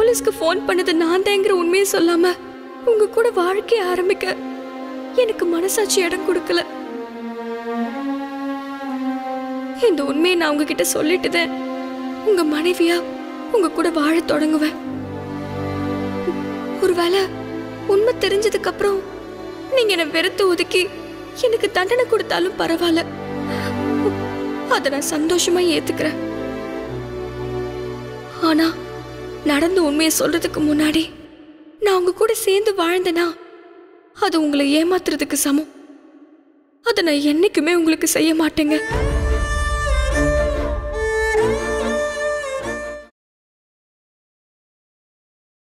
போலீஸ்க்கு ஃபோன் பண்ணது நான் தாங்கிற உண்மையை சொல்லாம உங்க கூட வாழ்க்கைய ஆரம்பிக்க எனக்கு மனசாட்சி இடம் கொடுக்கல இந்த உண்மையை நான் உங்ககிட்ட சொல்லிட்டுதேன் உங்க மனைவியா உங்க கூட வாழ தொடங்குவேன் ஒருவேளை உண்மை தெரிஞ்சதுக்கு அப்புறம் நீங்க என்னை வெறுத்து ஒதுக்கி எனக்கு தண்டனை கொடுத்தாலும் பரவாயில்ல அதை நான் சந்தோஷமா ஏத்துக்கிறேன் ஆனா நடந்த உண்மையை சொல்றதுக்கு முன்னாடி நான் உங்க கூட சேர்ந்து வாழ்ந்தேனா அது உங்களை ஏமாத்துறதுக்கு சமம் அதை நான் என்னைக்குமே உங்களுக்கு செய்ய மாட்டேங்க